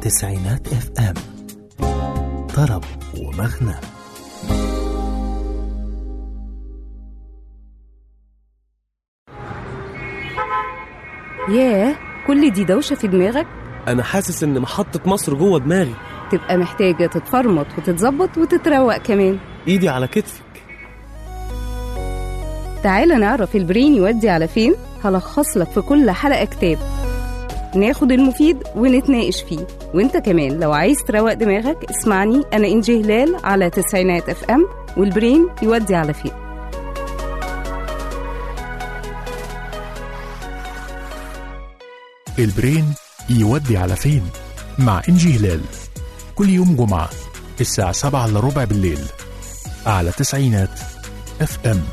تسعينات اف ام طرب ومغنى ياه كل دي دوشة في دماغك انا حاسس ان محطة مصر جوه دماغي تبقى محتاجة تتفرمط وتتظبط وتتروق كمان ايدي على كتفك تعالى نعرف البرين يودي على فين هلخص لك في كل حلقة كتاب ناخد المفيد ونتناقش فيه وانت كمان لو عايز تروق دماغك اسمعني انا انجي هلال على تسعينات اف ام والبرين يودي على فين البرين يودي على فين مع انجي هلال كل يوم جمعة الساعة سبعة إلا ربع بالليل على تسعينات اف ام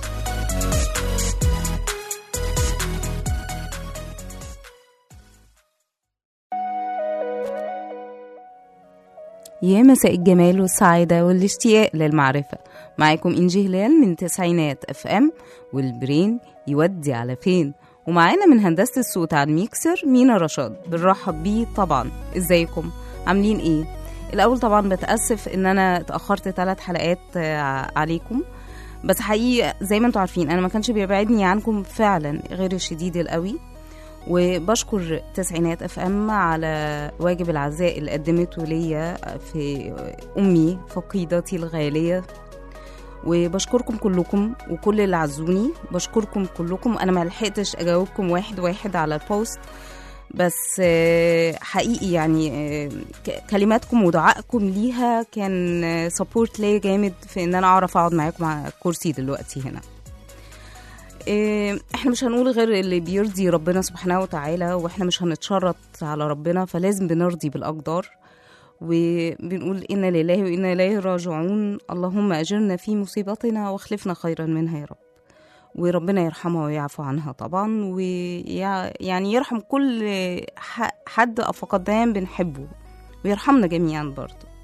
يا مساء الجمال والسعادة والاشتياق للمعرفة معاكم إنجي هلال من تسعينات اف ام والبرين يودي على فين ومعانا من هندسة الصوت على الميكسر مينا رشاد بنرحب بيه طبعا ازيكم عاملين ايه الأول طبعا بتأسف إن أنا اتأخرت ثلاث حلقات آه، عليكم بس حقيقي زي ما انتم عارفين أنا ما كانش بيبعدني عنكم فعلا غير الشديد القوي وبشكر تسعينات اف ام على واجب العزاء اللي قدمته ليا في امي فقيدتي الغاليه وبشكركم كلكم وكل اللي عزوني بشكركم كلكم انا ما لحقتش اجاوبكم واحد واحد على البوست بس آه، حقيقي يعني آه، ك- كلماتكم ودعائكم ليها كان سبورت ليا جامد في ان انا اعرف اقعد معاكم على الكرسي دلوقتي هنا إيه، احنا مش هنقول غير اللي بيرضي ربنا سبحانه وتعالى واحنا مش هنتشرط على ربنا فلازم بنرضي بالاقدار وبنقول انا لله وانا اليه راجعون اللهم اجرنا في مصيبتنا واخلفنا خيرا منها يا رب وربنا يرحمها ويعفو عنها طبعا ويعني يرحم كل ح- حد فقدان بنحبه ويرحمنا جميعا برضه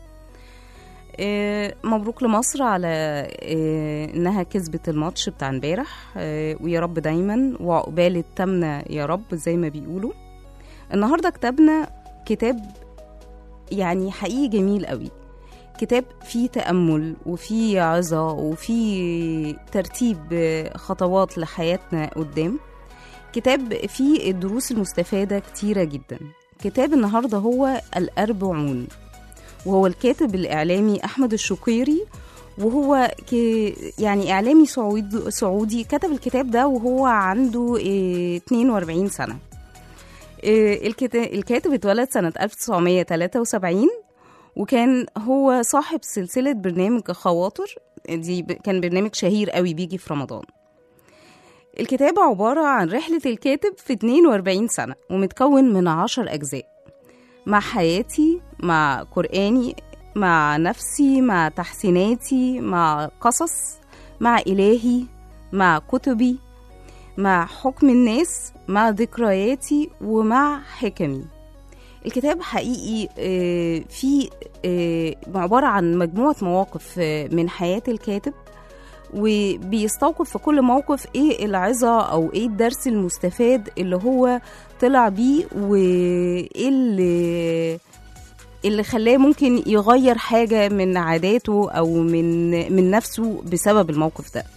آه، مبروك لمصر على آه، انها كسبت الماتش بتاع امبارح آه، ويا رب دايما وعقبال التامنة يا رب زي ما بيقولوا النهارده كتبنا كتاب يعني حقيقي جميل قوي كتاب فيه تأمل وفيه عظة وفيه ترتيب آه، خطوات لحياتنا قدام كتاب فيه الدروس المستفادة كتيرة جدا كتاب النهارده هو الأربعون وهو الكاتب الإعلامي أحمد الشقيري وهو ك... يعني إعلامي سعودي سعودي كتب الكتاب ده وهو عنده إيه 42 سنة إيه الكتا... الكاتب اتولد سنة 1973 وكان هو صاحب سلسلة برنامج خواطر دي ب... كان برنامج شهير قوي بيجي في رمضان الكتاب عبارة عن رحلة الكاتب في 42 سنة ومتكون من 10 أجزاء مع حياتي مع قرآني مع نفسي مع تحسيناتي مع قصص مع إلهي مع كتبي مع حكم الناس مع ذكرياتي ومع حكمي الكتاب حقيقي آه، فيه آه، عبارة عن مجموعة مواقف آه، من حياة الكاتب وبيستوقف في كل موقف ايه العظة او ايه الدرس المستفاد اللي هو طلع بيه وايه اللي اللي خلاه ممكن يغير حاجة من عاداته أو من من نفسه بسبب الموقف ده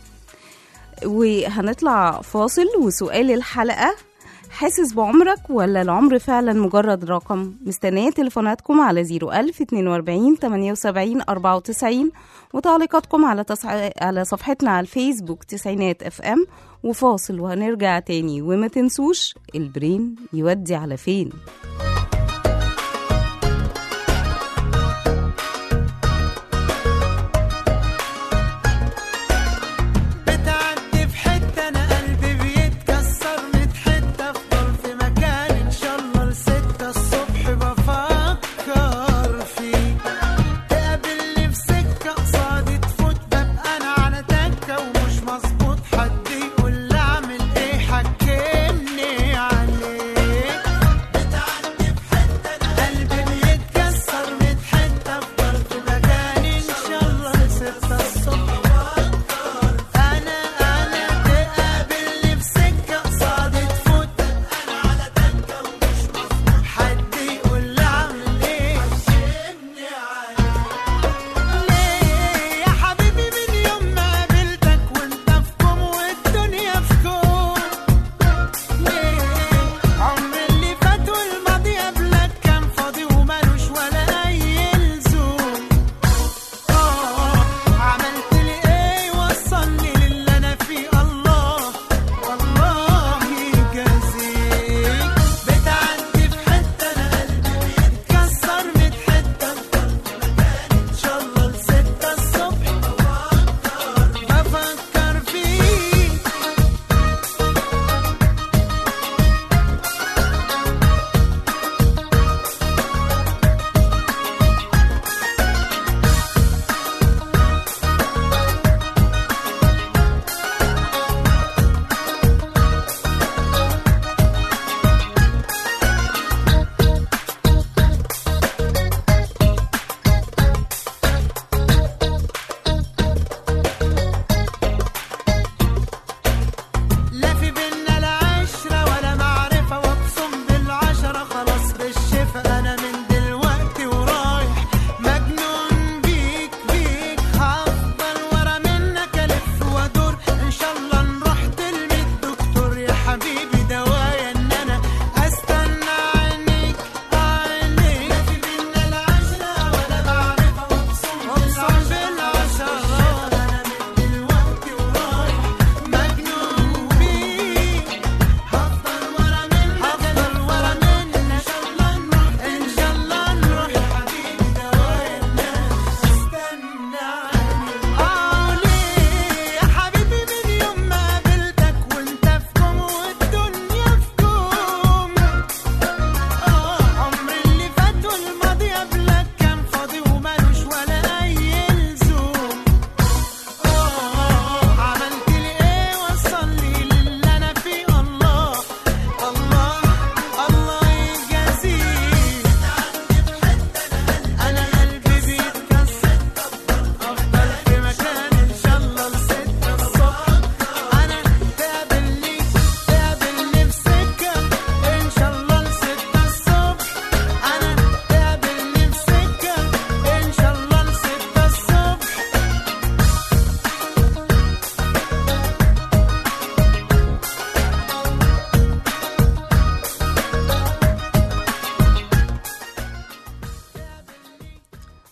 وهنطلع فاصل وسؤال الحلقة حاسس بعمرك ولا العمر فعلا مجرد رقم مستنية تليفوناتكم على 01000 42 78 94 وتعليقاتكم على تصع... على صفحتنا على الفيسبوك تسعينات اف ام وفاصل وهنرجع تاني وما تنسوش البرين يودي على فين بتعدي في حتة أنا قلبي بيتكسر ميت حتة أفضل في مكان إن شاء الله لستة الصبح بفكر فيك تقابلني في سكة قصادي تفوت ببقى أنا على تكة ومش مظبوط حد يقول لي أعمل إيه حكمني عليك بتعدي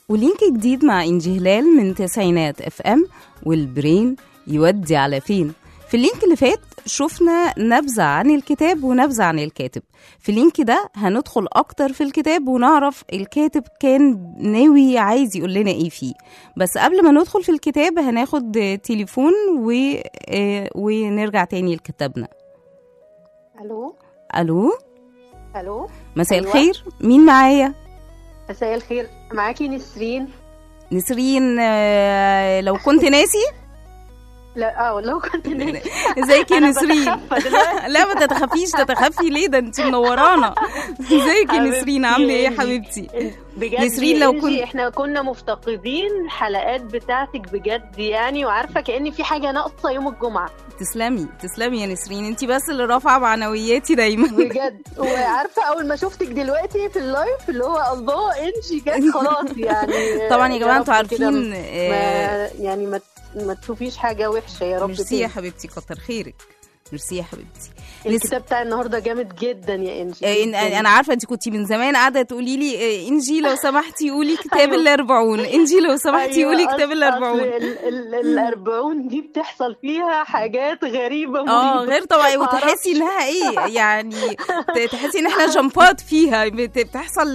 ولينك جديد مع إنجي هلال من تسعينات اف ام والبرين يودي على فين في اللينك اللي فات شفنا نبذة عن الكتاب ونبذة عن الكاتب في اللينك ده هندخل أكتر في الكتاب ونعرف الكاتب كان ناوي عايز يقول لنا إيه فيه بس قبل ما ندخل في الكتاب هناخد تليفون و... آه، ونرجع تاني لكتابنا الو ألو الو مساء أيوة. الخير مين معايا مساء الخير معاكي نسرين نسرين آه، لو كنت ناسي لا اه لو كنت ناسي ازيك يا أنا نسرين بتخفى دلوقتي. لا ما تتخفيش تتخفي ليه ده انت منورانا ازيك يا حبيبتي نسرين عامله ايه يا إنجي. حبيبتي بجد نسرين يا لو إنجي، كنت- احنا كنا مفتقدين الحلقات بتاعتك بجد يعني وعارفه كأن في حاجه ناقصه يوم الجمعه تسلمي تسلمي يا نسرين انت بس اللي رافعه معنوياتي دايما بجد وعارفه اول ما شفتك دلوقتي في اللايف اللي هو الله انجي جت خلاص يعني طبعا يا جماعه رب انتوا كده عارفين ما آه، يعني ما ما تشوفيش حاجه وحشه يا رب ميرسي يا فينا. حبيبتي كتر خيرك ميرسي يا حبيبتي لسه- الكتاب بتاع النهارده جامد جدا يا انجي آه، إن- جداً. انا عارفه انت كنتي من زمان قاعده تقولي لي آه، انجي لو سمحتي قولي كتاب أيوة. الاربعون انجي لو سمحتي أيوة، قولي كتاب أصل- الاربعون أصل ال- ال- الأربعون دي بتحصل فيها حاجات غريبة اه مريبة. غير طبيعي معرفش. وتحسي انها ايه يعني ت- تحسي ان احنا جمبات فيها بت- بتحصل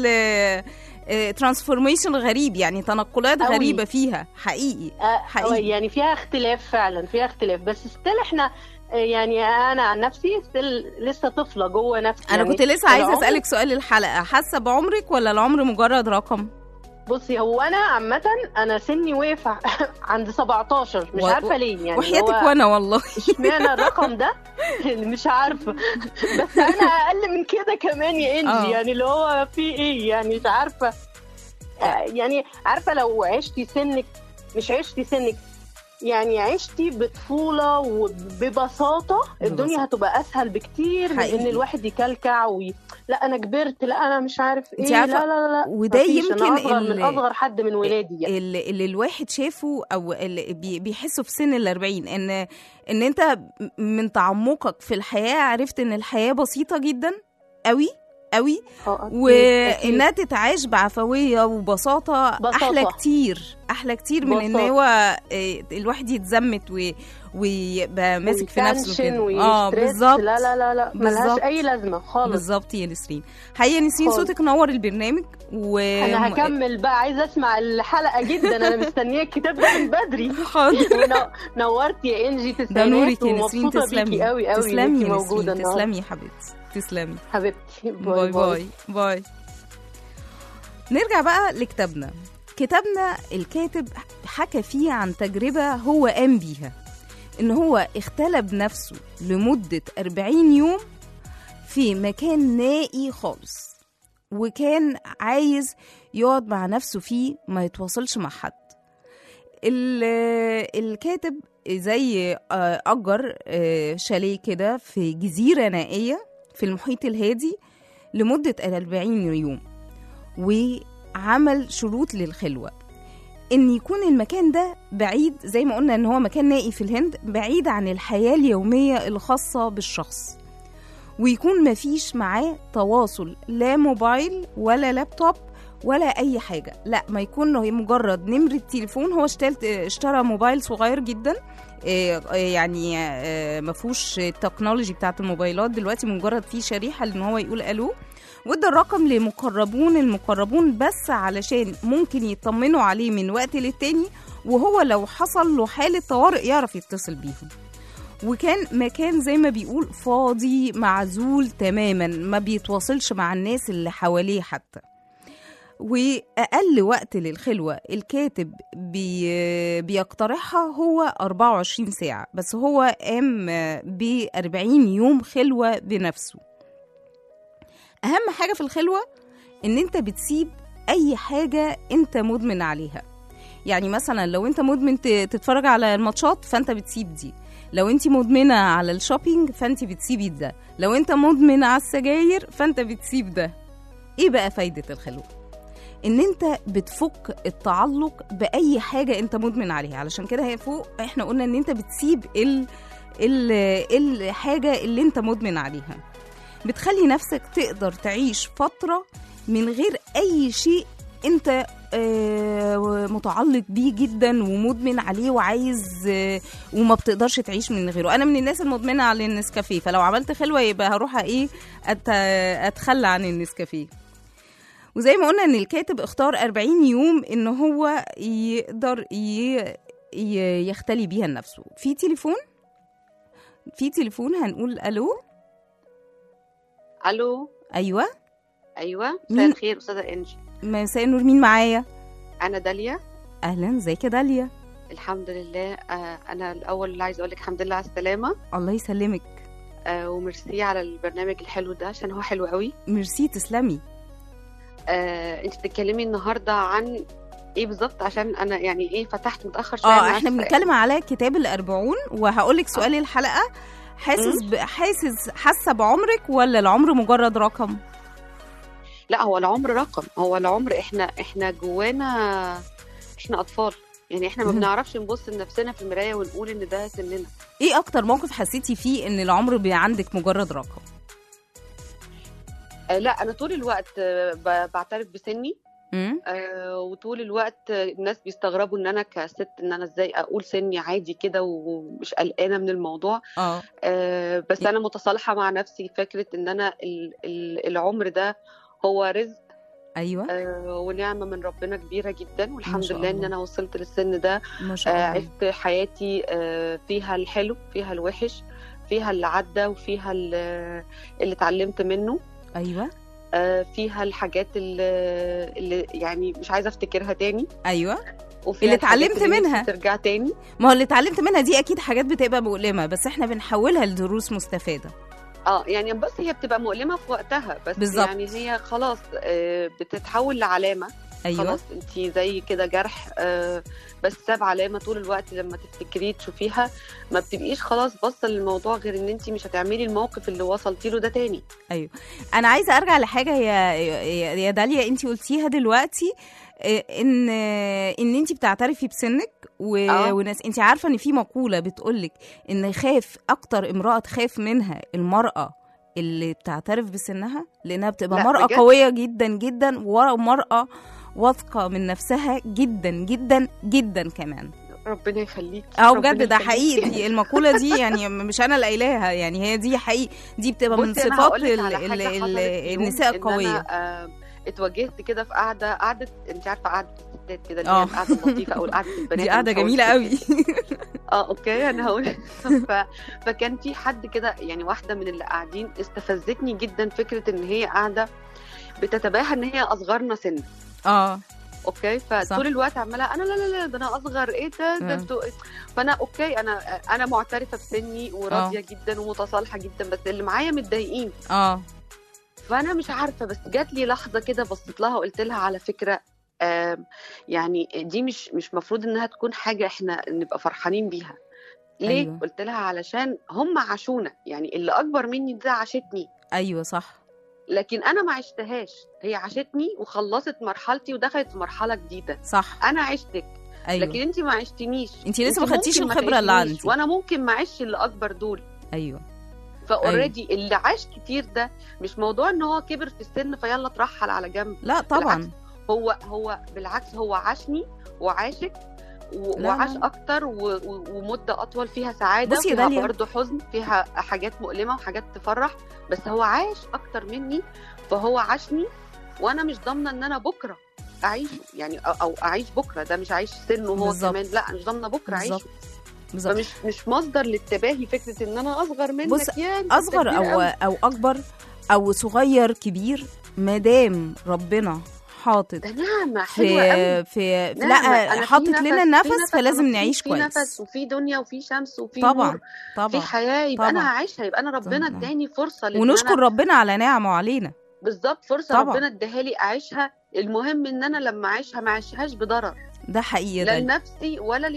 ترانسفورميشن غريب يعني تنقلات أوي. غريبه فيها حقيقي آه، حقيقي. يعني فيها اختلاف فعلا فيها اختلاف بس ستيل احنا آه، يعني انا عن نفسي ستيل لسه طفله جوه نفسي انا يعني كنت لسه عايزه العمر- اسالك سؤال الحلقه حاسه بعمرك ولا العمر مجرد رقم بصي هو انا عامه انا سني وقف ع- عند 17 مش و- عارفه ليه يعني وحياتك هو وانا والله اشمعنى الرقم ده مش عارفه بس انا اقل من كده كمان يا آه. انجي يعني اللي هو في ايه يعني مش عارفه آه، يعني عارفه لو عشتي سنك مش عشتي سنك يعني عشتي بطفوله وببساطه الدنيا ببساطة. هتبقى اسهل بكتير من حقيقي. ان الواحد يكلكع وي... لا انا كبرت لا انا مش عارف ايه انت لا عارفة، لا لا, لا. وده مفيش، يمكن انا اصغر ال- من اصغر حد من ولادي يعني. اللي, اللي الواحد شافه او اللي بي- بيحسه في سن الأربعين ان ان انت من تعمقك في الحياه عرفت ان الحياه بسيطه جدا قوي قوي آه، أكيد، أكيد. وانها تتعاش بعفويه وبساطه بساطة. احلى كتير احلى كتير من ان بساطة. هو آه، الواحد يتزمت و- ويبقى ماسك في نفسه ويتنشن كده اه ويسترس. بالظبط لا لا لا لا ملهاش بالظبط. اي لازمه خالص بالظبط يا نسرين حقيقه نسرين خالص. صوتك نور البرنامج و انا هكمل بقى عايزه اسمع الحلقه جدا انا مستنيه الكتاب ده من بدري حاضر ونو- نورتي يا انجي ده تسلمي نورك يا نسرين ومبسوطه تسلمي بيكي قوي قوي تسلمي انتي يا موجوده نسرين النهارده تسلمي يا حبيبتي تسلمي حبيبتي باي باي باي نرجع بقى لكتابنا كتابنا الكاتب حكى فيه عن تجربة هو قام بيها إن هو اختلى بنفسه لمدة 40 يوم في مكان نائي خالص وكان عايز يقعد مع نفسه فيه ما يتواصلش مع حد ال- الكاتب زي آه، أجر آه، شاليه كده في جزيرة نائية في المحيط الهادي لمدة 40 يوم وعمل شروط للخلوة إن يكون المكان ده بعيد زي ما قلنا إن هو مكان نائي في الهند بعيد عن الحياة اليومية الخاصة بالشخص ويكون مفيش معاه تواصل لا موبايل ولا لابتوب ولا اي حاجه لا ما يكون هي مجرد نمره تليفون هو اشترت اشترى موبايل صغير جدا إيه، إيه، يعني آه، ما فيهوش التكنولوجي بتاعت الموبايلات دلوقتي مجرد فيه شريحه لان هو يقول الو وادى الرقم لمقربون المقربون بس علشان ممكن يطمنوا عليه من وقت للتاني وهو لو حصل له حاله طوارئ يعرف يتصل بيهم وكان مكان زي ما بيقول فاضي معزول تماما ما بيتواصلش مع الناس اللي حواليه حتى وأقل وقت للخلوة الكاتب بي بيقترحها هو 24 ساعة بس هو قام ب 40 يوم خلوة بنفسه أهم حاجة في الخلوة إن أنت بتسيب أي حاجة أنت مدمن عليها يعني مثلا لو أنت مدمن ت- تتفرج على الماتشات فأنت بتسيب دي لو انت مدمنة على الشوبينج فانت بتسيبي ده لو انت مدمن على السجاير فانت بتسيب ده ايه بقى فايدة الخلوة ان انت بتفك التعلق باي حاجة انت مدمن عليها علشان كده هي فوق احنا قلنا ان انت بتسيب ال ال الحاجة اللي انت مدمن عليها بتخلي نفسك تقدر تعيش فترة من غير اي شيء انت آه، متعلق بيه جدا ومدمن عليه وعايز آه، وما بتقدرش تعيش من غيره انا من الناس المدمنه على النسكافيه فلو عملت خلوه يبقى هروح ايه أت... اتخلى عن النسكافيه وزي ما قلنا ان الكاتب اختار 40 يوم ان هو يقدر ي... ي... يختلي بيها لنفسه في تليفون في تليفون هنقول الو الو ايوه ايوه مين؟ مساء الخير استاذه انجي مساء النور مين معايا انا داليا اهلا ازيك يا داليا الحمد لله آه انا الاول اللي عايزه اقول لك الحمد لله على السلامه الله يسلمك آه وميرسي على البرنامج الحلو ده عشان هو حلو قوي ميرسي تسلمي آه انت بتتكلمي النهارده عن ايه بالظبط عشان انا يعني ايه فتحت متاخر شويه اه أنا احنا عارفة. بنتكلم على كتاب الأربعون وهقول لك سؤال الحلقة حاسس ب... حاسس حاسة بعمرك ولا العمر مجرد رقم؟ لا هو العمر رقم هو العمر احنا احنا جوانا احنا اطفال يعني احنا ما مم. بنعرفش نبص لنفسنا في المرايه ونقول ان ده سننا ايه اكتر موقف حسيتي فيه ان العمر بي عندك مجرد رقم؟ آه لا انا طول الوقت آه ب- بعترف بسني امم آه، وطول الوقت الناس بيستغربوا ان انا كست ان انا ازاي اقول سني عادي كده ومش قلقانه من الموضوع اه آه، بس انا متصالحه مع نفسي فكره ان انا ال- ال- العمر ده هو رزق ايوه آه، ونعمه من ربنا كبيره جدا والحمد شاء لله ان الله. انا وصلت للسن ده ما آه، شاء الله عشت حياتي آه، فيها الحلو فيها الوحش فيها اللي عدى وفيها اللي اللي اتعلمت منه ايوه آه، فيها الحاجات اللي, اللي يعني مش عايزه افتكرها تاني ايوه وفيها اللي الحاجات اتعلمت اللي نفسي منها. ترجع تاني ما هو اللي اتعلمت منها دي اكيد حاجات بتبقى مؤلمة بس احنا بنحولها لدروس مستفادة اه يعني بس هي بتبقى مؤلمه في وقتها بس بالظبط. يعني هي خلاص آه، بتتحول لعلامه ايوه خلاص انت زي كده جرح آه، بس ساب علامه طول الوقت لما تفتكريه تشوفيها ما بتبقيش خلاص باصه للموضوع غير ان انت مش هتعملي الموقف اللي وصلتي له ده تاني انا عايزه ارجع لحاجه يا يا يا داليا انت قلتيها دلوقتي آه، ان ان انت بتعترفي بسنك و... آه. وناس انت عارفه ان في مقوله بتقولك ان خاف اكتر امراه تخاف منها المراه اللي بتعترف بسنها لانها بتبقى لا، مراه بجد؟ قويه جدا جدا ومراه واثقه من نفسها جدا جدا جدا كمان ربنا يخليكي اه ربنا بجد ده يخليكي. حقيقي دي المقوله دي يعني مش انا اللي قايلاها يعني هي دي حقيقي دي بتبقى من بصي أنا صفات هقولك ال... على ال... حاجة ال... حصلت في يوم النساء إن القويه أنا آه، اتواجهت كده في قعده قعده انت عارفه قعده الستات كده اللي آه. هي القعده اللطيفه او قعده البنات دي قاعده أنا مش هقول جميله قوي اه اوكي انا هقول ف... فكان في حد كده يعني واحده من اللي قاعدين استفزتني جدا فكره ان هي قاعده بتتباهى ان هي اصغرنا سن اه اوكي صح. فطول الوقت عماله انا لا لا لا ده انا اصغر ايه ده ده آه. بتو... فانا اوكي انا انا معترفه بسني وراضيه جدا ومتصالحه جدا بس اللي معايا متضايقين اه فانا مش عارفه بس جات لي لحظه كده بصيت لها وقلت لها على فكره آم، يعني دي مش مش مفروض انها تكون حاجه احنا نبقى فرحانين بيها ليه أيوة. أيوة. قلت لها علشان هم عاشونا يعني اللي اكبر مني ده عاشتني ايوه صح لكن انا ما عشتهاش هي عاشتني وخلصت مرحلتي ودخلت في مرحله جديده صح انا عشتك ايوه لكن انت ما عشتنيش انت لسه ما انت خدتيش ممكن ما الخبره اللي تعيشنيش، عندي وانا ممكن ما اعيش اللي اكبر دول ايوه فاوريدي اللي عاش كتير ده مش موضوع ان هو كبر في السن فيلا اترحل على جنب لا طبعا بالعكس. هو هو بالعكس هو عاشني وعاشك و- لا، وعاش لا. اكتر و- و- ومده اطول فيها سعاده بصي يا فيها داليا. برضه حزن فيها حاجات مؤلمه وحاجات تفرح بس هو عاش اكتر مني فهو عاشني وانا مش ضامنه ان انا بكره اعيش يعني أو- او اعيش بكره ده مش عايش سنه هو بالظبط. كمان لا مش ضامنه بكره اعيشه بالظبط بالظبط فمش مش مصدر للتباهي فكره ان انا اصغر منك بص، يا أنت اصغر كبير او قوي. او اكبر او صغير كبير ما دام ربنا حاطط ده نعمه حلوه قوي في في نعمة. أنا لا في حاطط نفس- لنا في النفس نفس فلازم أنا في- نعيش في كويس نفس وفي دنيا وفي شمس وفي طبعا نور في طبعا حياه يبقى انا طبعا. هعيشها يبقى انا ربنا طبعا. اداني فرصه لأن ونشكر أنا ربنا على نعمه علينا بالظبط فرصه طبعا. ربنا اداها لي اعيشها المهم ان انا لما اعيشها ما اعيشهاش بضرر ده حقيقي لا ده لنفسي ولا للناس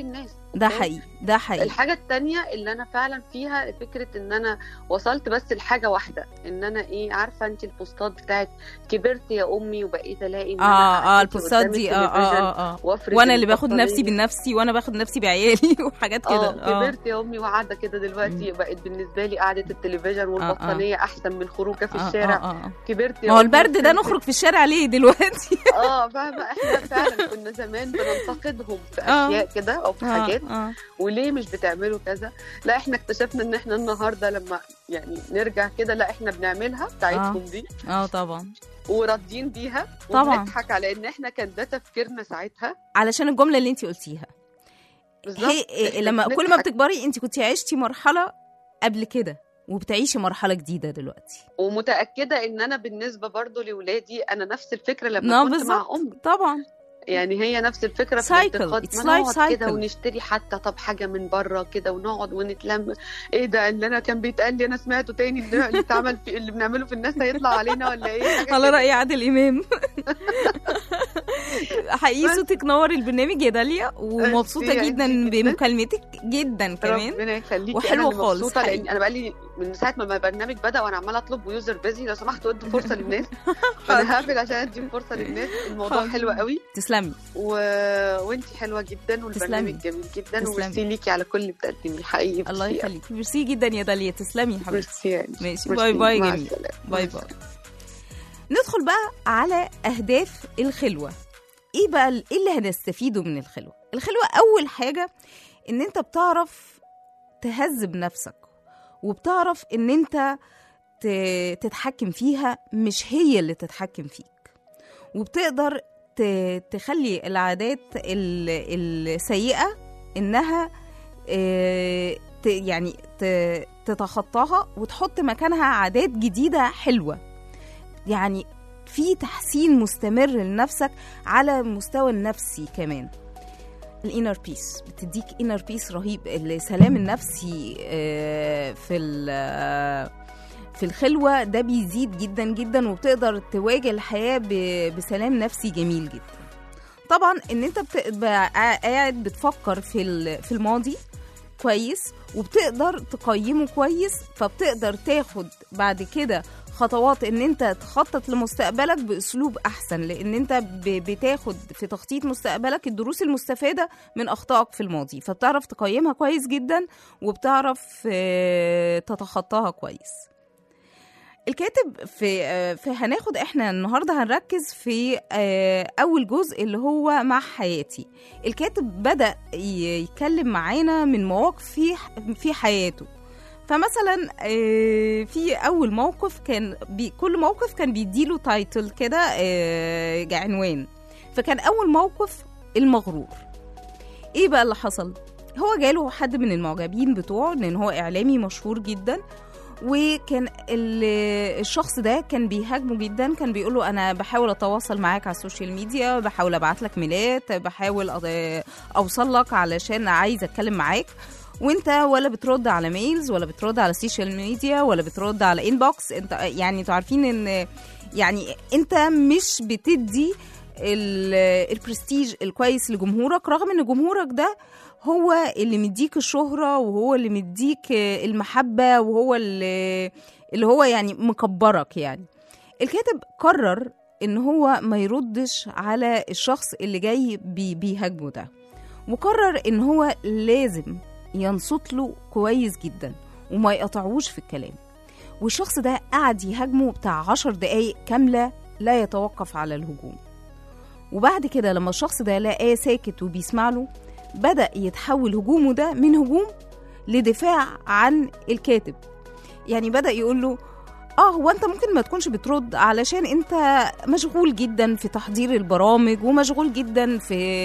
ده أوكي؟ حقيقي ده حقيقي الحاجة التانية اللي أنا فعلا فيها فكرة إن أنا وصلت بس لحاجة واحدة إن أنا إيه عارفة أنت البوستات بتاعت كبرت يا أمي وبقيت ألاقي إن أنا اه اه قعدتي البوستات قدام دي اه التلفزيون اه اه وأفرد وانا اللي باخد نفسي البطانية. بنفسي وانا باخد نفسي بعيالي وحاجات كده اه كبرت يا امي وقاعده كده دلوقتي بقت بالنسبه لي قعده التلفزيون والبطانيه احسن من خروجه في آه، الشارع آه، آه. كبرت يا ما هو أمي البرد ده وكبرت. نخرج في الشارع ليه دلوقتي اه فاهمه احنا فعلا كنا زمان بننتقدهم في آه. اشياء كده او في آه، حاجات آه. وليه مش بتعملوا كذا لا احنا اكتشفنا ان احنا النهارده لما يعني نرجع كده لا احنا بنعملها بتاعتهم دي اه طبعا وراضيين بيها طبعا. وبنضحك على ان احنا كان ده تفكيرنا ساعتها علشان الجمله اللي انت قلتيها بالظبط هي إحنا لما كل ما بنضحك. بتكبري انت كنت عشتي مرحله قبل كده وبتعيشي مرحله جديده دلوقتي ومتاكده ان انا بالنسبه برضو لاولادي انا نفس الفكره لما نعم، كنت مع بالظبط. امي طبعا يعني هي نفس الفكره في Cycle. الانتقاد It's ما life نقعد كده cycle. ونشتري حتى طب حاجه من بره كده ونقعد ونتلم ايه ده اللي انا كان بيتقال لي انا سمعته تاني اللي اللي اتعمل في اللي بنعمله في الناس هيطلع علينا ولا ايه حاجة على كده. راي عادل امام حقيقي صوتك نور البرنامج يا داليا ومبسوطه ميرسي جدا عندي جداً. بمكالمتك جدا كمان ربنا يخليكي وحلوة انا اللي خالص مبسوطه حقيقي. لان انا بقالي من ساعه ما البرنامج بدا وانا عماله اطلب ويوزر بيزي لو سمحتوا ادوا فرصه للناس فانا هقفل عشان ادي فرصه للناس الموضوع حاضر. حلو قوي تسلمي و... وانتي حلوه جدا والبرنامج تسلمي. جميل جدا تسلمي. وميرسي ليكي على كل اللي بتقدميه حقيقي الله ميرسي. يخليكي ميرسي جدا يا داليا تسلمي يا حبيبتي ميرسي يعني. ماشي ميرسي. باي باي مع جميل السلامة. باي مع باي السلامة. ندخل بقى على اهداف الخلوه ايه بقى ال- ايه اللي هنستفيده من الخلوه الخلوه اول حاجه ان انت بتعرف تهذب نفسك وبتعرف ان انت ت- تتحكم فيها مش هي اللي تتحكم فيك وبتقدر ت- تخلي العادات ال- السيئه انها آه، ت- يعني ت- تتخطاها وتحط مكانها عادات جديده حلوه يعني في تحسين مستمر لنفسك على المستوى النفسي كمان الانر بيس بتديك انر بيس رهيب السلام النفسي آه، في ال- آه، في الخلوة ده بيزيد جدا جدا وبتقدر تواجه الحياة ب- بسلام نفسي جميل جدا طبعا ان انت بتبقى قاعد بتفكر في ال- في الماضي كويس وبتقدر تقيمه كويس فبتقدر تاخد بعد كده خطوات ان انت تخطط لمستقبلك باسلوب احسن لان انت ب- بتاخد في تخطيط مستقبلك الدروس المستفاده من اخطائك في الماضي فبتعرف تقيمها كويس جدا وبتعرف آه، تتخطاها كويس الكاتب في آه، في هناخد احنا النهارده هنركز في آه، اول جزء اللي هو مع حياتي الكاتب بدا ي- يتكلم معانا من مواقف في في حياته فمثلا آه، في اول موقف كان بي كل موقف كان بيديله تايتل كده آه، عنوان فكان اول موقف المغرور ايه بقى اللي حصل هو جاله حد من المعجبين بتوعه لان هو اعلامي مشهور جدا وكان ال- الشخص ده كان بيهاجمه جدا كان بيقول له انا بحاول اتواصل معاك على السوشيال ميديا بحاول ابعت لك ميلات بحاول أ- اوصل لك علشان عايز اتكلم معاك وانت ولا بترد على ميلز ولا بترد على السوشيال ميديا ولا بترد على انبوكس انت يعني انتوا عارفين ان يعني انت مش بتدي ال- البرستيج الكويس لجمهورك رغم ان جمهورك ده هو اللي مديك الشهرة وهو اللي مديك المحبة وهو اللي, اللي هو يعني مكبرك يعني الكاتب قرر ان هو ما يردش على الشخص اللي جاي بي بيهاجمه ده وقرر ان هو لازم ينصت له كويس جدا وما يقطعوش في الكلام والشخص ده قعد يهاجمه بتاع عشر دقايق كاملة لا يتوقف على الهجوم وبعد كده لما الشخص ده لقاه ساكت وبيسمع له بدأ يتحول هجومه ده من هجوم لدفاع عن الكاتب يعني بدأ يقول له اه هو انت ممكن ما تكونش بترد علشان انت مشغول جدا في تحضير البرامج ومشغول جدا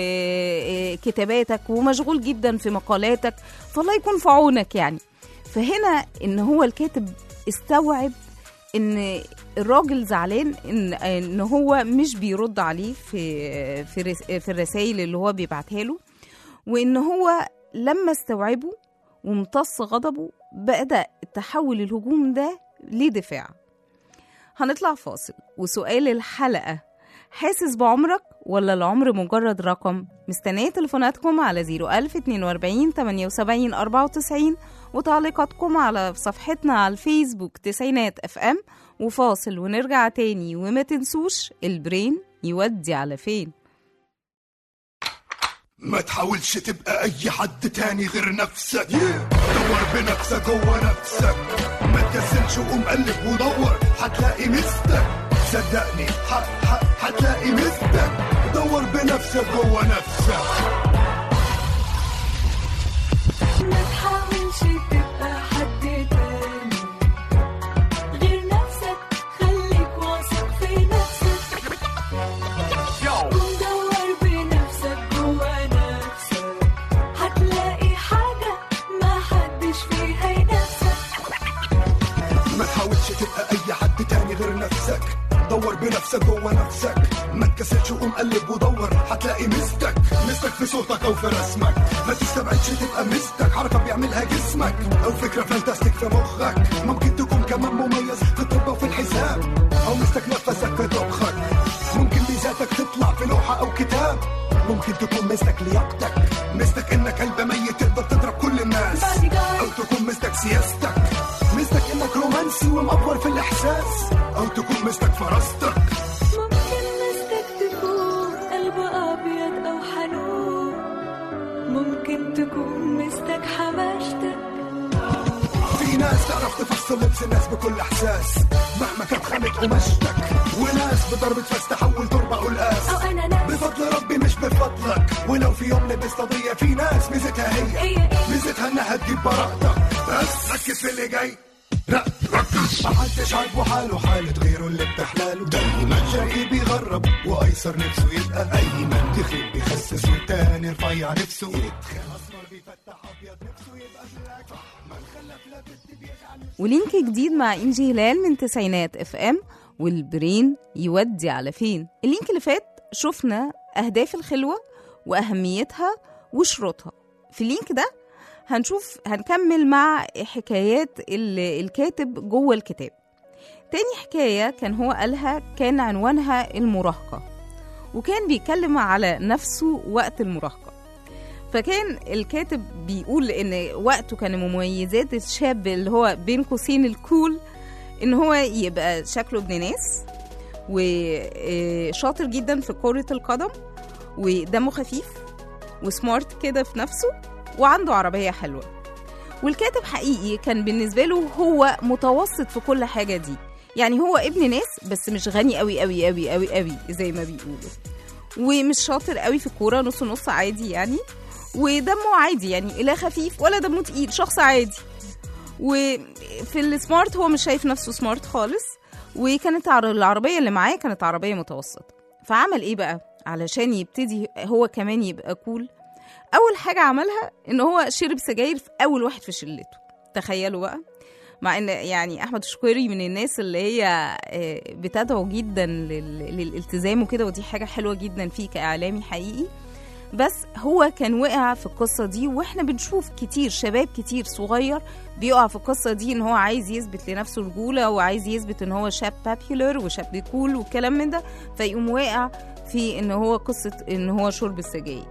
في كتاباتك ومشغول جدا في مقالاتك فالله يكون في عونك يعني فهنا ان هو الكاتب استوعب ان الراجل زعلان ان ان هو مش بيرد عليه في في رس- في الرسائل اللي هو بيبعتها له وان هو لما استوعبه وامتص غضبه بدا تحول الهجوم ده لدفاع هنطلع فاصل وسؤال الحلقه حاسس بعمرك ولا العمر مجرد رقم مستنية تليفوناتكم على 01042 78 94 وتعليقاتكم على صفحتنا على الفيسبوك تسعينات اف ام وفاصل ونرجع تاني وما تنسوش البرين يودي على فين ما تحاولش تبقى اي حد تاني غير نفسك دور بنفسك جوه نفسك ما تكسلش وقوم قلب ودور هتلاقي مستك صدقني ح- ح- هتلاقي مستك دور بنفسك جوه نفسك ما تحاولش تبقى حد تاني غير نفسك خليك واثق في نفسك قوم دور بنفسك جوا نفسك هتلاقي حاجة ما حدش فيها ينافسك ما تحاولش تبقى اي حد تاني غير نفسك دور بنفسك جوه نفسك ما تكسلش وقوم قلب ودور هتلاقي مستك مستك في صوتك او في رسمك ما تستبعدش تبقى مستك حركه بيعملها جسمك او فكره فانتاستيك في مخك ممكن تكون كمان مميز في الطب وفي الحساب او مستك نفسك في طبخك ممكن ميزاتك تطلع في لوحه او كتاب ممكن تكون مستك لياقتك مستك انك قلب ميت تقدر تضرب كل الناس او تكون مستك سياستك مستك انك رومانسي ومأفور في الاحساس او تكون مستك فراستك ممكن مستك تكون قلب أبيض أو حنون ممكن تكون مستك حماشتك في ناس تعرف تفصل لبس الناس بكل احساس مهما كانت خانة قماشتك وناس بضربة فاس تحول تربة قلقاس أو أنا ناس بفضل ربي مش بفضلك ولو في يوم لبست قضية في ناس ميزتها هي هي إيه ميزتها انها تجيب براءتك بس ركز في اللي جاي لا ركز محدش عاجبه حاله حالة غيره اللي بتحلاله دايما شقي بيغرب وايسر نفسه يبقى ايمن تخيل بيخسس والتاني رفيع نفسه يتخن اسمر بيفتح ابيض نفسه يبقى بلاك من خلف لا بنت بيجعل ولينك جديد مع انجي هلال من تسعينات اف ام والبرين يودي على فين اللينك اللي فات شفنا اهداف الخلوه واهميتها وشروطها في اللينك ده هنشوف هنكمل مع حكايات ال- الكاتب جوه الكتاب تاني حكاية كان هو قالها كان عنوانها المراهقة وكان بيتكلم على نفسه وقت المراهقة فكان الكاتب بيقول ان وقته كان مميزات الشاب اللي هو بين قوسين الكول ان هو يبقى شكله ابن ناس وشاطر جدا في كرة القدم ودمه خفيف وسمارت كده في نفسه وعنده عربية حلوة والكاتب حقيقي كان بالنسبة له هو متوسط في كل حاجة دي يعني هو ابن ناس بس مش غني قوي قوي قوي قوي قوي زي ما بيقولوا ومش شاطر قوي في الكورة نص نص عادي يعني ودمه عادي يعني لا خفيف ولا دمه تقيل شخص عادي وفي السمارت هو مش شايف نفسه سمارت خالص وكانت عر- العربية اللي معاه كانت عربية متوسطة فعمل ايه بقى علشان يبتدي هو كمان يبقى كول اول حاجة عملها ان هو شرب سجاير في اول واحد في شلته تخيلوا بقى مع ان يعني احمد الشقيري من الناس اللي هي آه، بتدعو جدا لل- للالتزام وكده ودي حاجة حلوة جدا فيه كاعلامي حقيقي بس هو كان وقع في القصة دي واحنا بنشوف كتير شباب كتير صغير بيقع في القصة دي ان هو عايز يثبت لنفسه رجولة وعايز يثبت ان هو شاب بابيولر وشاب كول والكلام من ده فيقوم واقع في ان هو قصة ان هو شرب السجاير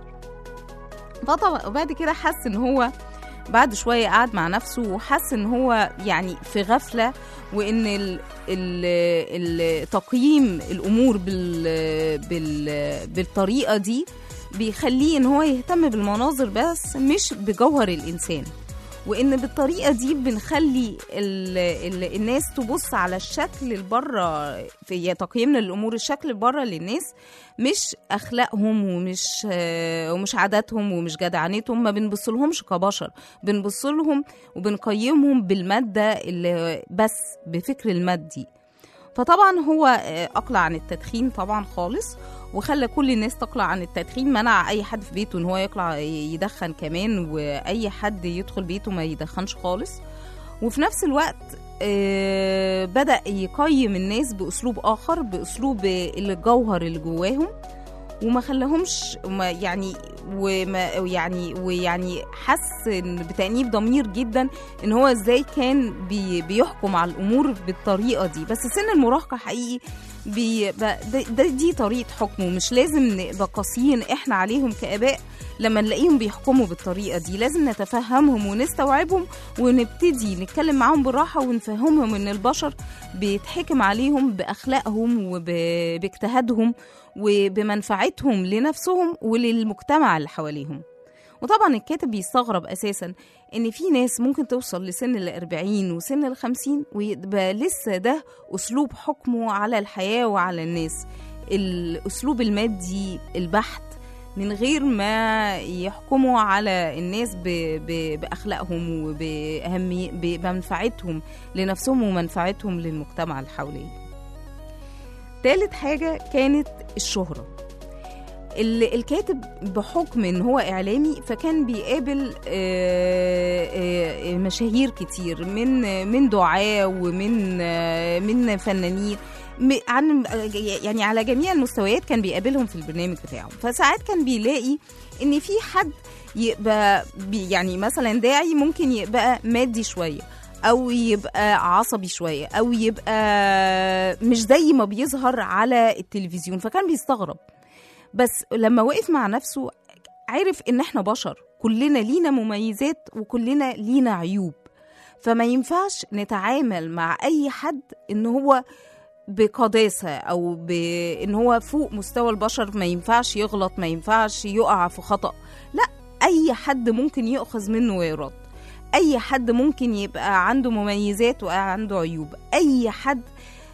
فطبعا وبعد كده حس ان هو بعد شوية قعد مع نفسه وحس ان هو يعني في غفلة وان ال ال ال تقييم الامور بال بال بالطريقة دي بيخليه ان هو يهتم بالمناظر بس مش بجوهر الانسان وان بالطريقه دي بنخلي ال ال الناس تبص على الشكل البره في تقييمنا للامور الشكل البره للناس مش اخلاقهم ومش آه، ومش عاداتهم ومش جدعنتهم ما بنبص لهمش كبشر بنبص لهم وبنقيمهم بالماده اللي بس بفكر المادي فطبعا هو آه، اقلع عن التدخين طبعا خالص وخلى كل الناس تقلع عن التدخين منع اي حد في بيته ان هو يقلع يدخن كمان واي حد يدخل بيته ما يدخنش خالص وفي نفس الوقت آه، بدأ يقيم الناس بأسلوب آخر بأسلوب الجوهر اللي جواهم وما خلاهمش ما يعني وما يعني ويعني حس إن بتأنيب ضمير جدا ان هو ازاي كان بي بيحكم على الامور بالطريقه دي بس سن المراهقه حقيقي بيبقى ده, ده دي طريقه حكمه مش لازم نبقى قاسيين احنا عليهم كاباء لما نلاقيهم بيحكموا بالطريقه دي لازم نتفهمهم ونستوعبهم ونبتدي نتكلم معاهم بالراحه ونفهمهم ان البشر بيتحكم عليهم باخلاقهم وباجتهادهم وبمنفعتهم لنفسهم وللمجتمع اللي حواليهم وطبعا الكاتب بيستغرب اساسا ان في ناس ممكن توصل لسن ال 40 وسن ال 50 ويبقى لسه ده اسلوب حكمه على الحياه وعلى الناس الاسلوب المادي البحت من غير ما يحكموا على الناس ب... ب... باخلاقهم وبأهمي... بمنفعتهم لنفسهم ومنفعتهم للمجتمع اللي حواليه تالت حاجه كانت الشهره ال- الكاتب بحكم ان هو اعلامي فكان بيقابل آه، آه، مشاهير كتير من من دعاة ومن آه، من فنانين م- عن يعني على جميع المستويات كان بيقابلهم في البرنامج بتاعه فساعات كان بيلاقي ان في حد يبقى بي يعني مثلا داعي ممكن يبقى مادي شويه او يبقى عصبي شويه او يبقى مش زي ما بيظهر على التلفزيون فكان بيستغرب بس لما وقف مع نفسه عرف ان احنا بشر كلنا لينا مميزات وكلنا لينا عيوب فما ينفعش نتعامل مع اي حد ان هو بقداسة أو بإن هو فوق مستوى البشر ما ينفعش يغلط ما ينفعش يقع في خطأ لا أي حد ممكن يؤخذ منه ويرد أي حد ممكن يبقى عنده مميزات وعنده عيوب أي حد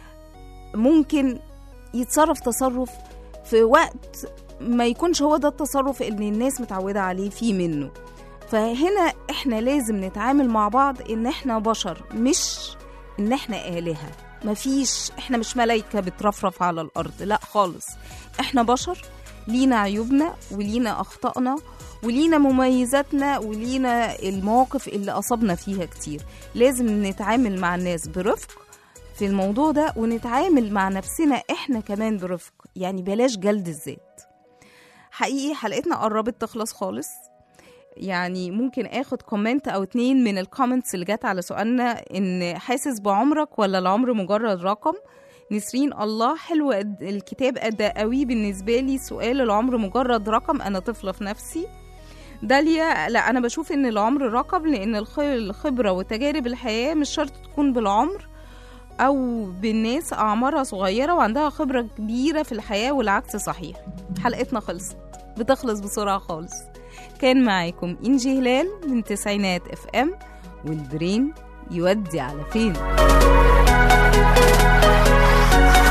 ممكن يتصرف تصرف في وقت ما يكونش هو ده التصرف اللي الناس متعودة عليه فيه منه فهنا احنا لازم نتعامل مع بعض ان احنا بشر مش ان احنا آلهة مفيش احنا مش ملايكة بترفرف على الأرض لا خالص احنا بشر لينا عيوبنا ولينا أخطائنا ولينا مميزاتنا ولينا المواقف اللي أصبنا فيها كتير لازم نتعامل مع الناس برفق في الموضوع ده ونتعامل مع نفسنا احنا كمان برفق يعني بلاش جلد الذات حقيقي حلقتنا قربت تخلص خالص يعني ممكن اخد كومنت او اتنين من الكومنتس اللي جت على سؤالنا ان حاسس بعمرك ولا العمر مجرد رقم نسرين الله حلو قد- الكتاب أدى قوي بالنسبة لي سؤال العمر مجرد رقم أنا طفلة في نفسي داليا لا أنا بشوف إن العمر رقم لأن الخ- الخبرة وتجارب الحياة مش شرط تكون بالعمر أو بالناس أعمارها صغيرة وعندها خبرة كبيرة في الحياة والعكس صحيح حلقتنا خلصت بتخلص بسرعة خالص كان معاكم إنجي هلال من تسعينات اف ام والبرين يودي على فين